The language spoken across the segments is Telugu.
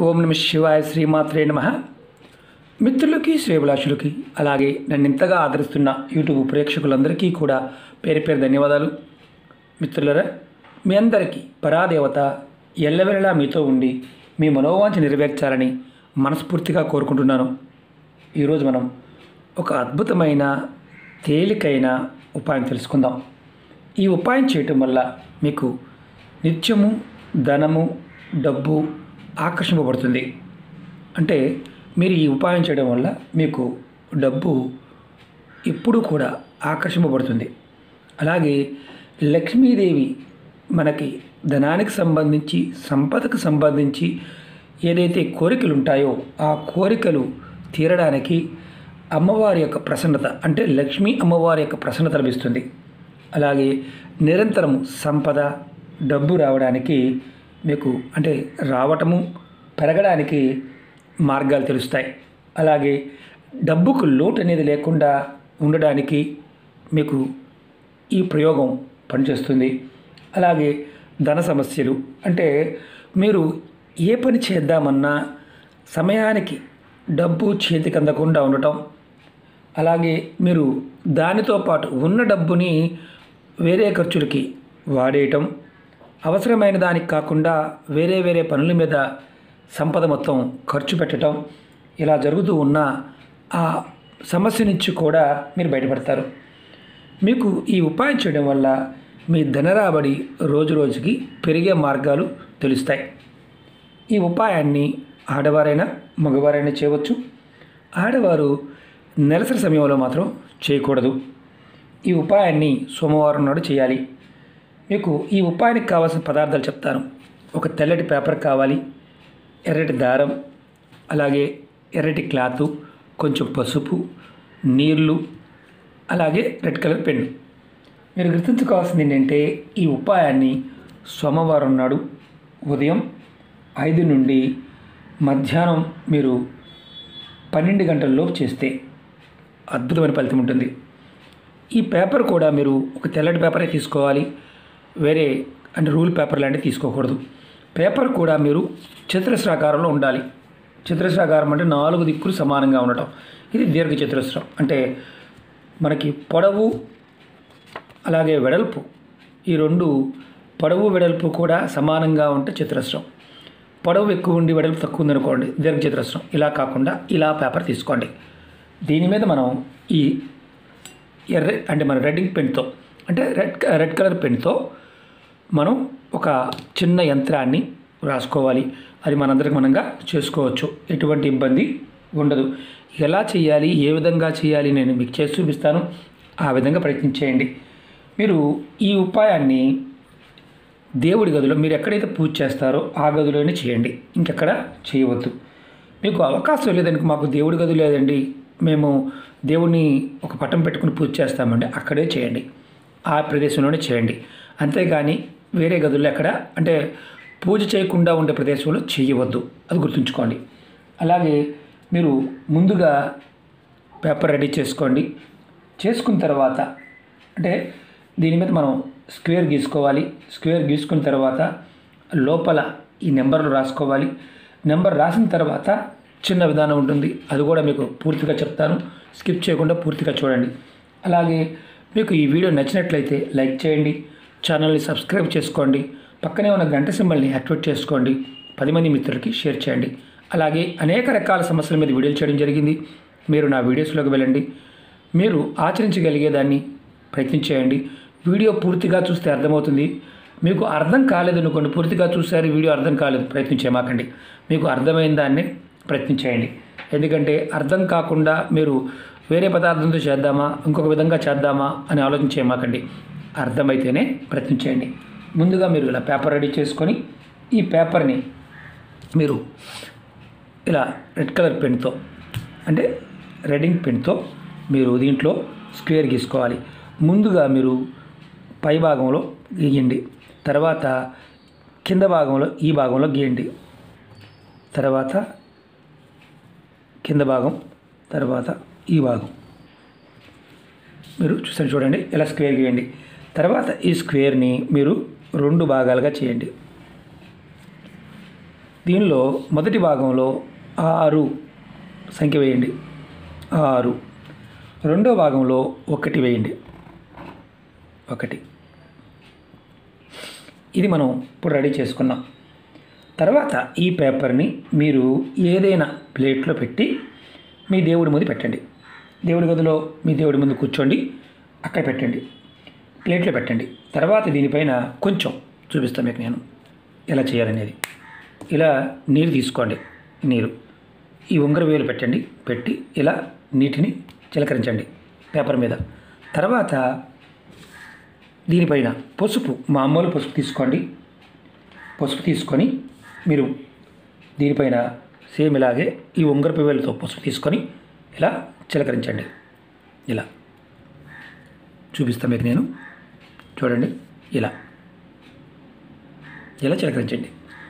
ఓం నమ శివాయ శ్రీమాత్రే నమ మిత్రులకి శ్రేభిలాషులకి అలాగే నన్ను ఇంతగా ఆదరిస్తున్న యూట్యూబ్ ప్రేక్షకులందరికీ కూడా పేరు పేరు ధన్యవాదాలు మిత్రులరా మీ అందరికీ పరాదేవత ఎల్లవెల్లలా మీతో ఉండి మీ మనోవాంఛ నెరవేర్చాలని మనస్ఫూర్తిగా కోరుకుంటున్నాను ఈరోజు మనం ఒక అద్భుతమైన తేలికైన ఉపాయం తెలుసుకుందాం ఈ ఉపాయం చేయటం వల్ల మీకు నిత్యము ధనము డబ్బు ఆకర్షింపబడుతుంది అంటే మీరు ఈ ఉపాయం చేయడం వల్ల మీకు డబ్బు ఎప్పుడూ కూడా ఆకర్షింపబడుతుంది అలాగే లక్ష్మీదేవి మనకి ధనానికి సంబంధించి సంపదకు సంబంధించి ఏదైతే కోరికలు ఉంటాయో ఆ కోరికలు తీరడానికి అమ్మవారి యొక్క ప్రసన్నత అంటే లక్ష్మీ అమ్మవారి యొక్క ప్రసన్నత లభిస్తుంది అలాగే నిరంతరము సంపద డబ్బు రావడానికి మీకు అంటే రావటము పెరగడానికి మార్గాలు తెలుస్తాయి అలాగే డబ్బుకు లోటు అనేది లేకుండా ఉండడానికి మీకు ఈ ప్రయోగం పనిచేస్తుంది అలాగే ధన సమస్యలు అంటే మీరు ఏ పని చేద్దామన్నా సమయానికి డబ్బు చేతికి అందకుండా ఉండటం అలాగే మీరు దానితో పాటు ఉన్న డబ్బుని వేరే ఖర్చులకి వాడేయటం అవసరమైన దానికి కాకుండా వేరే వేరే పనుల మీద సంపద మొత్తం ఖర్చు పెట్టడం ఇలా జరుగుతూ ఉన్న ఆ సమస్య నుంచి కూడా మీరు బయటపడతారు మీకు ఈ ఉపాయం చేయడం వల్ల మీ ధనరాబడి రోజు రోజుకి పెరిగే మార్గాలు తెలుస్తాయి ఈ ఉపాయాన్ని ఆడవారైనా మగవారైనా చేయవచ్చు ఆడవారు నెలసరి సమయంలో మాత్రం చేయకూడదు ఈ ఉపాయాన్ని సోమవారం నాడు చేయాలి మీకు ఈ ఉపాయానికి కావాల్సిన పదార్థాలు చెప్తాను ఒక తెల్లటి పేపర్ కావాలి ఎర్రటి దారం అలాగే ఎర్రటి క్లాతు కొంచెం పసుపు నీళ్లు అలాగే రెడ్ కలర్ పెన్ను మీరు గుర్తుంచుకోవాల్సింది ఏంటంటే ఈ ఉపాయాన్ని సోమవారం నాడు ఉదయం ఐదు నుండి మధ్యాహ్నం మీరు పన్నెండు గంటల్లోపు చేస్తే అద్భుతమైన ఫలితం ఉంటుంది ఈ పేపర్ కూడా మీరు ఒక తెల్లటి పేపరే తీసుకోవాలి వేరే అంటే రూల్ పేపర్ లాంటివి తీసుకోకూడదు పేపర్ కూడా మీరు చతురస్రాకారంలో ఉండాలి చతురస్రాకారం అంటే నాలుగు దిక్కులు సమానంగా ఉండటం ఇది దీర్ఘ చతురస్రం అంటే మనకి పొడవు అలాగే వెడల్పు ఈ రెండు పొడవు వెడల్పు కూడా సమానంగా ఉంటే చతురస్రం పొడవు ఎక్కువ ఉండి వెడల్పు తక్కువ ఉందనుకోండి దీర్ఘ చతురస్రం ఇలా కాకుండా ఇలా పేపర్ తీసుకోండి దీని మీద మనం ఈ ఎర్ర అంటే మన రెడ్డింగ్ పెన్తో అంటే రెడ్ రెడ్ కలర్ పెన్తో మనం ఒక చిన్న యంత్రాన్ని రాసుకోవాలి అది మనందరికి మనంగా చేసుకోవచ్చు ఎటువంటి ఇబ్బంది ఉండదు ఎలా చేయాలి ఏ విధంగా చేయాలి నేను మీకు చేసి చూపిస్తాను ఆ విధంగా ప్రయత్నించేయండి మీరు ఈ ఉపాయాన్ని దేవుడి గదిలో మీరు ఎక్కడైతే పూజ చేస్తారో ఆ గదిలోనే చేయండి ఇంకెక్కడ చేయవద్దు మీకు అవకాశం లేదండి మాకు దేవుడి గది లేదండి మేము దేవుడిని ఒక పటం పెట్టుకుని పూజ చేస్తామండి అక్కడే చేయండి ఆ ప్రదేశంలోనే చేయండి అంతేగాని వేరే గదుల్లో ఎక్కడ అంటే పూజ చేయకుండా ఉండే ప్రదేశంలో చేయవద్దు అది గుర్తుంచుకోండి అలాగే మీరు ముందుగా పేపర్ రెడీ చేసుకోండి చేసుకున్న తర్వాత అంటే దీని మీద మనం స్క్వేర్ గీసుకోవాలి స్క్వేర్ గీసుకున్న తర్వాత లోపల ఈ నెంబర్లు రాసుకోవాలి నెంబర్ రాసిన తర్వాత చిన్న విధానం ఉంటుంది అది కూడా మీకు పూర్తిగా చెప్తాను స్కిప్ చేయకుండా పూర్తిగా చూడండి అలాగే మీకు ఈ వీడియో నచ్చినట్లయితే లైక్ చేయండి ఛానల్ని సబ్స్క్రైబ్ చేసుకోండి పక్కనే ఉన్న గంట సింబల్ని యాక్టివేట్ చేసుకోండి పది మంది మిత్రులకి షేర్ చేయండి అలాగే అనేక రకాల సమస్యల మీద వీడియోలు చేయడం జరిగింది మీరు నా వీడియోస్లోకి వెళ్ళండి మీరు ఆచరించగలిగేదాన్ని ప్రయత్నించేయండి వీడియో పూర్తిగా చూస్తే అర్థమవుతుంది మీకు అర్థం కాలేదు అనుకోండి పూర్తిగా చూసారు వీడియో అర్థం కాలేదు ప్రయత్నించేమాకండి మీకు అర్థమైన దాన్ని ప్రయత్నించేయండి ఎందుకంటే అర్థం కాకుండా మీరు వేరే పదార్థంతో చేద్దామా ఇంకొక విధంగా చేద్దామా అని ఆలోచించేమాకండి అర్థమైతేనే ప్రయత్నించేయండి ముందుగా మీరు ఇలా పేపర్ రెడీ చేసుకొని ఈ పేపర్ని మీరు ఇలా రెడ్ కలర్ పెన్తో అంటే రెడ్డింగ్ పెన్తో మీరు దీంట్లో స్క్వేర్ గీసుకోవాలి ముందుగా మీరు పై భాగంలో గీయండి తర్వాత కింద భాగంలో ఈ భాగంలో గీయండి తర్వాత కింద భాగం తర్వాత ఈ భాగం మీరు చూసారు చూడండి ఇలా స్క్వేర్ గీయండి తర్వాత ఈ స్క్వేర్ని మీరు రెండు భాగాలుగా చేయండి దీనిలో మొదటి భాగంలో ఆరు సంఖ్య వేయండి ఆరు రెండో భాగంలో ఒకటి వేయండి ఒకటి ఇది మనం ఇప్పుడు రెడీ చేసుకున్నాం తర్వాత ఈ పేపర్ని మీరు ఏదైనా ప్లేట్లో పెట్టి మీ దేవుడి ముందు పెట్టండి దేవుడి గదిలో మీ దేవుడి ముందు కూర్చోండి అక్కడ పెట్టండి ప్లేట్లో పెట్టండి తర్వాత దీనిపైన కొంచెం చూపిస్తాను మీకు నేను ఎలా చేయాలనేది ఇలా నీరు తీసుకోండి నీరు ఈ ఉంగర వేలు పెట్టండి పెట్టి ఇలా నీటిని చిలకరించండి పేపర్ మీద తర్వాత దీనిపైన పసుపు మామూలు పసుపు తీసుకోండి పసుపు తీసుకొని మీరు దీనిపైన సేమ్ ఇలాగే ఈ ఉంగరపు వేలుతో పసుపు తీసుకొని ఇలా చిలకరించండి ఇలా చూపిస్తాను మీకు నేను చూడండి ఇలా ఇలా చిలకరించండి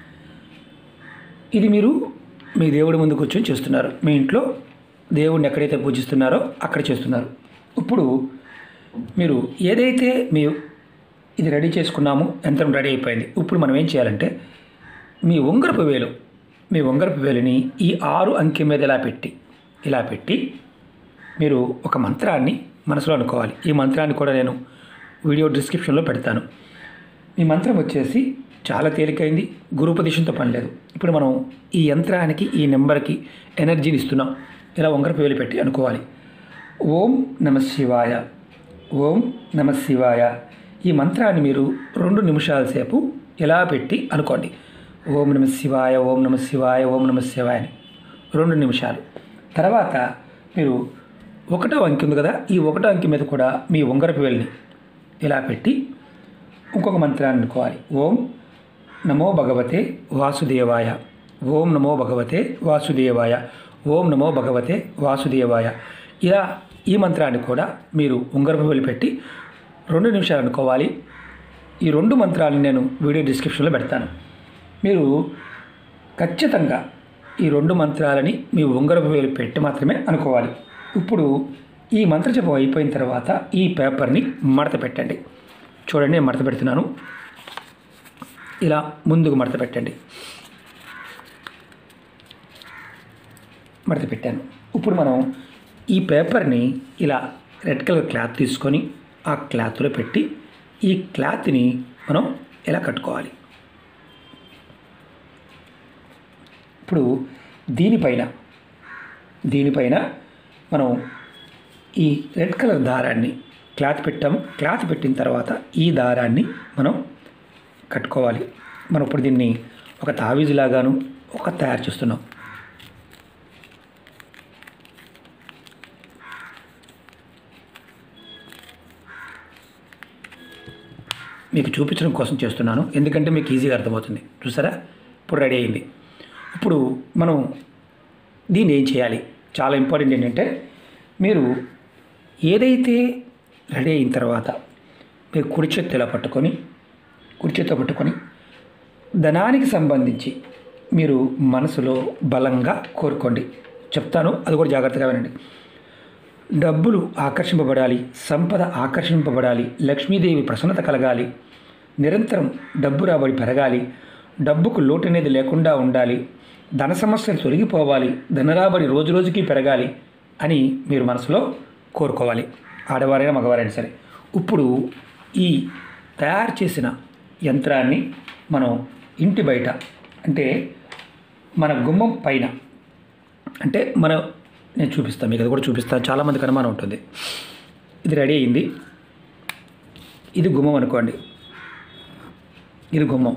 ఇది మీరు మీ దేవుడి ముందు కూర్చొని చేస్తున్నారు మీ ఇంట్లో దేవుడిని ఎక్కడైతే పూజిస్తున్నారో అక్కడ చేస్తున్నారు ఇప్పుడు మీరు ఏదైతే మీ ఇది రెడీ చేసుకున్నాము యంత్రం రెడీ అయిపోయింది ఇప్పుడు మనం ఏం చేయాలంటే మీ ఉంగరపు వేలు మీ ఉంగరపు వేలుని ఈ ఆరు అంకె మీద ఇలా పెట్టి ఇలా పెట్టి మీరు ఒక మంత్రాన్ని మనసులో అనుకోవాలి ఈ మంత్రాన్ని కూడా నేను వీడియో డిస్క్రిప్షన్లో పెడతాను ఈ మంత్రం వచ్చేసి చాలా తేలికైంది గురుపదేశంతో పని లేదు ఇప్పుడు మనం ఈ యంత్రానికి ఈ నెంబర్కి ఎనర్జీని ఇస్తున్నాం ఇలా ఉంగరపు వేలు పెట్టి అనుకోవాలి ఓం నమ శివాయ ఓం నమ శివాయ ఈ మంత్రాన్ని మీరు రెండు నిమిషాల సేపు ఇలా పెట్టి అనుకోండి ఓం నమ శివాయ ఓం నమ శివాయ ఓం నమ శివాయ అని రెండు నిమిషాలు తర్వాత మీరు ఒకటో అంకి ఉంది కదా ఈ ఒకటో అంకి మీద కూడా మీ ఉంగరపు వేలిని ఇలా పెట్టి ఇంకొక మంత్రాన్ని అనుకోవాలి ఓం నమో భగవతే వాసుదేవాయ ఓం నమో భగవతే వాసుదేవాయ ఓం నమో భగవతే వాసుదేవాయ ఇలా ఈ మంత్రాన్ని కూడా మీరు ఉంగరపు వేలు పెట్టి రెండు నిమిషాలు అనుకోవాలి ఈ రెండు మంత్రాలను నేను వీడియో డిస్క్రిప్షన్లో పెడతాను మీరు ఖచ్చితంగా ఈ రెండు మంత్రాలని మీ ఉంగరపు వేలు పెట్టి మాత్రమే అనుకోవాలి ఇప్పుడు ఈ మంత్రజపం అయిపోయిన తర్వాత ఈ పేపర్ని మడత పెట్టండి చూడండి నేను మడత పెడుతున్నాను ఇలా ముందుకు మడత పెట్టండి మడత పెట్టాను ఇప్పుడు మనం ఈ పేపర్ని ఇలా రెడ్ కలర్ క్లాత్ తీసుకొని ఆ క్లాత్లో పెట్టి ఈ క్లాత్ని మనం ఇలా కట్టుకోవాలి ఇప్పుడు దీనిపైన దీనిపైన మనం ఈ రెడ్ కలర్ దారాన్ని క్లాత్ పెట్టాము క్లాత్ పెట్టిన తర్వాత ఈ దారాన్ని మనం కట్టుకోవాలి మనం ఇప్పుడు దీన్ని ఒక తావీజు లాగాను ఒక తయారు చేస్తున్నాం మీకు చూపించడం కోసం చేస్తున్నాను ఎందుకంటే మీకు ఈజీగా అర్థమవుతుంది చూసారా ఇప్పుడు రెడీ అయింది ఇప్పుడు మనం దీన్ని ఏం చేయాలి చాలా ఇంపార్టెంట్ ఏంటంటే మీరు ఏదైతే రెడీ అయిన తర్వాత మీరు కుడి చేత్తో ఇలా పట్టుకొని కుడి చేత్తో పట్టుకొని ధనానికి సంబంధించి మీరు మనసులో బలంగా కోరుకోండి చెప్తాను అది కూడా జాగ్రత్తగా వినండి డబ్బులు ఆకర్షింపబడాలి సంపద ఆకర్షింపబడాలి లక్ష్మీదేవి ప్రసన్నత కలగాలి నిరంతరం డబ్బు రాబడి పెరగాలి డబ్బుకు లోటు అనేది లేకుండా ఉండాలి ధన సమస్యలు తొలగిపోవాలి ధనరాబడి రోజు రోజుకి పెరగాలి అని మీరు మనసులో కోరుకోవాలి ఆడవారైనా మగవారైనా సరే ఇప్పుడు ఈ తయారు చేసిన యంత్రాన్ని మనం ఇంటి బయట అంటే మన గుమ్మం పైన అంటే మన నేను చూపిస్తాను మీకు అది కూడా చూపిస్తాను చాలామందికి అనుమానం ఉంటుంది ఇది రెడీ అయింది ఇది గుమ్మం అనుకోండి ఇది గుమ్మం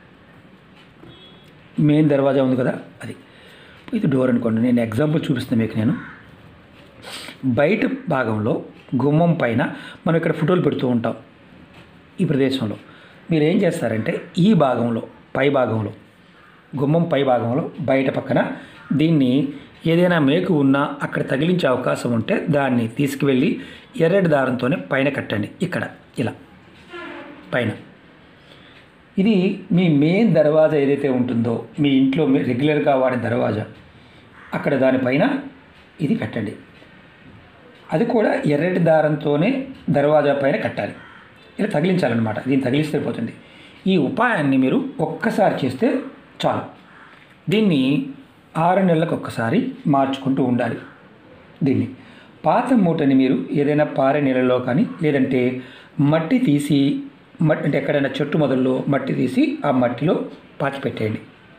మెయిన్ దర్వాజా ఉంది కదా అది ఇది డోర్ అనుకోండి నేను ఎగ్జాంపుల్ చూపిస్తాను మీకు నేను బయట భాగంలో గుమ్మం పైన మనం ఇక్కడ ఫోటోలు పెడుతూ ఉంటాం ఈ ప్రదేశంలో మీరు ఏం చేస్తారంటే ఈ భాగంలో పై భాగంలో గుమ్మం పై భాగంలో బయట పక్కన దీన్ని ఏదైనా మేకు ఉన్నా అక్కడ తగిలించే అవకాశం ఉంటే దాన్ని తీసుకువెళ్ళి ఎర్రటి దారంతోనే పైన కట్టండి ఇక్కడ ఇలా పైన ఇది మీ మెయిన్ దర్వాజా ఏదైతే ఉంటుందో మీ ఇంట్లో మీ రెగ్యులర్గా వాడే దర్వాజా అక్కడ దానిపైన ఇది కట్టండి అది కూడా ఎర్రటి దారంతోనే దర్వాజా పైన కట్టాలి ఇలా తగిలించాలన్నమాట దీన్ని తగిలిస్తే పోతుంది ఈ ఉపాయాన్ని మీరు ఒక్కసారి చేస్తే చాలు దీన్ని ఆరు నెలలకు ఒక్కసారి మార్చుకుంటూ ఉండాలి దీన్ని పాత మూటని మీరు ఏదైనా పారే నీళ్ళలో కానీ లేదంటే మట్టి తీసి మట్టి అంటే ఎక్కడైనా చెట్టు మొదల్లో మట్టి తీసి ఆ మట్టిలో పాతి పెట్టేయండి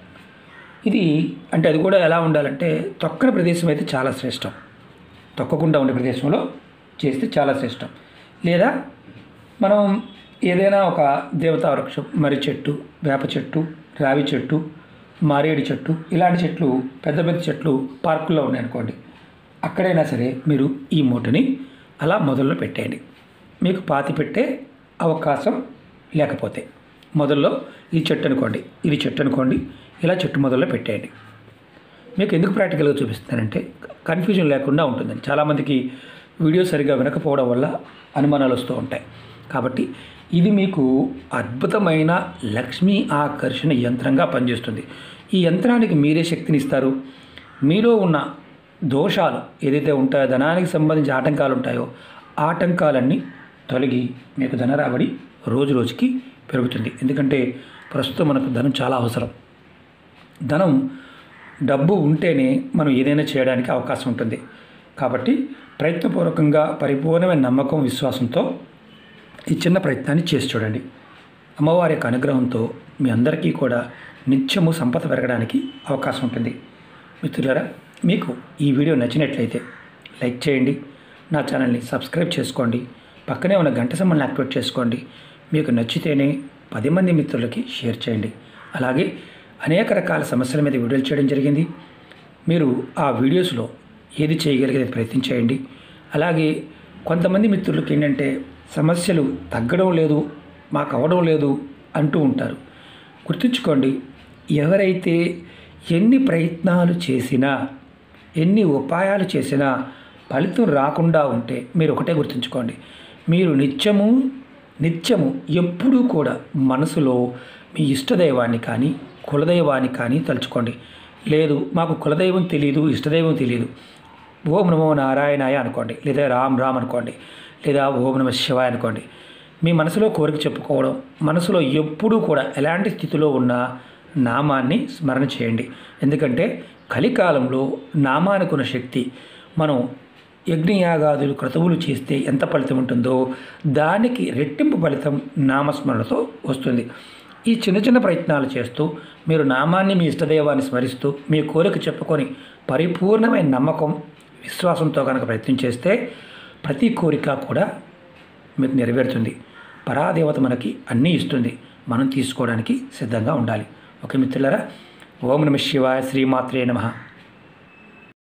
ఇది అంటే అది కూడా ఎలా ఉండాలంటే తొక్కని ప్రదేశం అయితే చాలా శ్రేష్టం తొక్కకుండా ఉండే ప్రదేశంలో చేస్తే చాలా శ్రేష్టం లేదా మనం ఏదైనా ఒక దేవతా వృక్షం మర్రి చెట్టు వేప చెట్టు రావి చెట్టు మారేడు చెట్టు ఇలాంటి చెట్లు పెద్ద పెద్ద చెట్లు పార్కుల్లో ఉన్నాయనుకోండి అక్కడైనా సరే మీరు ఈ మూటని అలా మొదల్లో పెట్టేయండి మీకు పాతి పెట్టే అవకాశం లేకపోతే మొదల్లో ఈ చెట్టు అనుకోండి ఇది చెట్టు అనుకోండి ఇలా చెట్టు మొదల్లో పెట్టేయండి మీకు ఎందుకు ప్రాక్టికల్గా చూపిస్తున్నానంటే కన్ఫ్యూజన్ లేకుండా ఉంటుందని చాలామందికి వీడియో సరిగా వినకపోవడం వల్ల అనుమానాలు వస్తూ ఉంటాయి కాబట్టి ఇది మీకు అద్భుతమైన లక్ష్మీ ఆకర్షణ యంత్రంగా పనిచేస్తుంది ఈ యంత్రానికి మీరే శక్తిని ఇస్తారు మీలో ఉన్న దోషాలు ఏదైతే ఉంటాయో ధనానికి సంబంధించి ఆటంకాలు ఉంటాయో ఆటంకాలన్నీ తొలగి మీకు ధన రాబడి రోజు రోజుకి పెరుగుతుంది ఎందుకంటే ప్రస్తుతం మనకు ధనం చాలా అవసరం ధనం డబ్బు ఉంటేనే మనం ఏదైనా చేయడానికి అవకాశం ఉంటుంది కాబట్టి ప్రయత్నపూర్వకంగా పరిపూర్ణమైన నమ్మకం విశ్వాసంతో ఈ చిన్న ప్రయత్నాన్ని చేసి చూడండి అమ్మవారి యొక్క అనుగ్రహంతో మీ అందరికీ కూడా నిత్యము సంపద పెరగడానికి అవకాశం ఉంటుంది మిత్రులారా మీకు ఈ వీడియో నచ్చినట్లయితే లైక్ చేయండి నా ఛానల్ని సబ్స్క్రైబ్ చేసుకోండి పక్కనే ఉన్న గంట సంబంధం యాక్టివేట్ చేసుకోండి మీకు నచ్చితేనే పది మంది మిత్రులకి షేర్ చేయండి అలాగే అనేక రకాల సమస్యల మీద వీడియోలు చేయడం జరిగింది మీరు ఆ వీడియోస్లో ఏది చేయగలిగేది ప్రయత్నం చేయండి అలాగే కొంతమంది మిత్రులకి ఏంటంటే సమస్యలు తగ్గడం లేదు మాకు అవ్వడం లేదు అంటూ ఉంటారు గుర్తుంచుకోండి ఎవరైతే ఎన్ని ప్రయత్నాలు చేసినా ఎన్ని ఉపాయాలు చేసినా ఫలితం రాకుండా ఉంటే మీరు ఒకటే గుర్తుంచుకోండి మీరు నిత్యము నిత్యము ఎప్పుడూ కూడా మనసులో మీ ఇష్టదైవాన్ని కానీ కులదైవాన్ని కానీ తలుచుకోండి లేదు మాకు కులదైవం తెలియదు ఇష్టదైవం తెలియదు ఓం నమో నారాయణాయ అనుకోండి లేదా రామ్ రామ్ అనుకోండి లేదా ఓం నమ శివాయ అనుకోండి మీ మనసులో కోరిక చెప్పుకోవడం మనసులో ఎప్పుడూ కూడా ఎలాంటి స్థితిలో ఉన్న నామాన్ని స్మరణ చేయండి ఎందుకంటే కలికాలంలో నామానికి ఉన్న శక్తి మనం యజ్ఞయాగాదులు క్రతువులు చేస్తే ఎంత ఫలితం ఉంటుందో దానికి రెట్టింపు ఫలితం నామస్మరణతో వస్తుంది ఈ చిన్న చిన్న ప్రయత్నాలు చేస్తూ మీరు నామాన్ని మీ ఇష్టదైవాన్ని స్మరిస్తూ మీ కోరిక చెప్పుకొని పరిపూర్ణమైన నమ్మకం విశ్వాసంతో కనుక ప్రయత్నం చేస్తే ప్రతి కోరిక కూడా మీకు నెరవేరుతుంది పరాదేవత మనకి అన్నీ ఇస్తుంది మనం తీసుకోవడానికి సిద్ధంగా ఉండాలి ఓకే మిత్రులారా ఓం నమ శివాయ శ్రీమాత్రే నమః